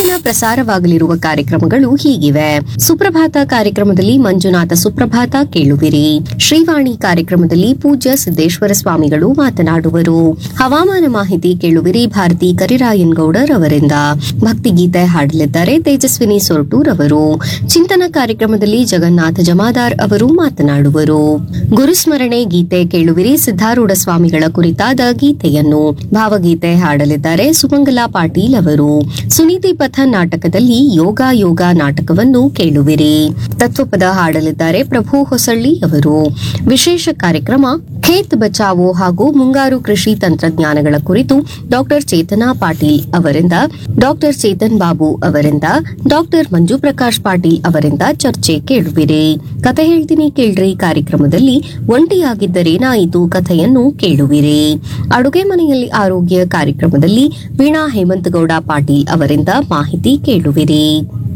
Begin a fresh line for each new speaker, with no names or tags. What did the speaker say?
ದಿನ ಪ್ರಸಾರವಾಗಲಿರುವ ಕಾರ್ಯಕ್ರಮಗಳು ಹೀಗಿವೆ ಸುಪ್ರಭಾತ ಕಾರ್ಯಕ್ರಮದಲ್ಲಿ ಮಂಜುನಾಥ ಸುಪ್ರಭಾತ ಕೇಳುವಿರಿ ಶ್ರೀವಾಣಿ ಕಾರ್ಯಕ್ರಮದಲ್ಲಿ ಪೂಜ್ಯ ಸಿದ್ದೇಶ್ವರ ಸ್ವಾಮಿಗಳು ಮಾತನಾಡುವರು ಹವಾಮಾನ ಮಾಹಿತಿ ಕೇಳುವಿರಿ ಭಾರತಿ ಕರಿರಾಯನ್ಗೌಡರ್ ಅವರಿಂದ ಭಕ್ತಿಗೀತೆ ಹಾಡಲಿದ್ದಾರೆ ತೇಜಸ್ವಿನಿ ಸೊರ್ಟೂರ್ ಅವರು ಚಿಂತನ ಕಾರ್ಯಕ್ರಮದಲ್ಲಿ ಜಗನ್ನಾಥ ಜಮಾದಾರ್ ಅವರು ಮಾತನಾಡುವರು ಗುರುಸ್ಮರಣೆ ಗೀತೆ ಕೇಳುವಿರಿ ಸಿದ್ದಾರೂಢ ಸ್ವಾಮಿಗಳ ಕುರಿತಾದ ಗೀತೆಯನ್ನು ಭಾವಗೀತೆ ಹಾಡಲಿದ್ದಾರೆ ಸುಮಂಗಲಾ ಪಾಟೀಲ್ ಅವರು ಸುನೀತಿ ಪಥ ನಾಟಕದಲ್ಲಿ ಯೋಗ ಯೋಗ ನಾಟಕವನ್ನು ಕೇಳುವಿರಿ ತತ್ವಪದ ಹಾಡಲಿದ್ದಾರೆ ಪ್ರಭು ಹೊಸಳ್ಳಿ ಅವರು ವಿಶೇಷ ಕಾರ್ಯಕ್ರಮ ಖೇತ್ ಬಚಾವೋ ಹಾಗೂ ಮುಂಗಾರು ಕೃಷಿ ತಂತ್ರಜ್ಞಾನಗಳ ಕುರಿತು ಡಾಕ್ಟರ್ ಚೇತನಾ ಪಾಟೀಲ್ ಅವರಿಂದ ಡಾಕ್ಟರ್ ಚೇತನ್ ಬಾಬು ಅವರಿಂದ ಡಾಕ್ಟರ್ ಮಂಜು ಪ್ರಕಾಶ್ ಪಾಟೀಲ್ ಅವರಿಂದ ಚರ್ಚೆ ಕೇಳುವಿರಿ ಕತೆ ಹೇಳ್ತೀನಿ ಕೇಳ್ರಿ ಕಾರ್ಯಕ್ರಮದಲ್ಲಿ ಒಂಟಿಯಾಗಿದ್ದರೇನಾಯಿತು ಕಥೆಯನ್ನು ಕೇಳುವಿರಿ ಅಡುಗೆ ಮನೆಯಲ್ಲಿ ಆರೋಗ್ಯ ಕಾರ್ಯಕ್ರಮದಲ್ಲಿ ವೀಣಾ ಹೇಮಂತಗೌಡ ಪಾಟೀಲ್ ಅವರಿಂದ ಮಾಹಿತಿ ಕೇಳುವಿರಿ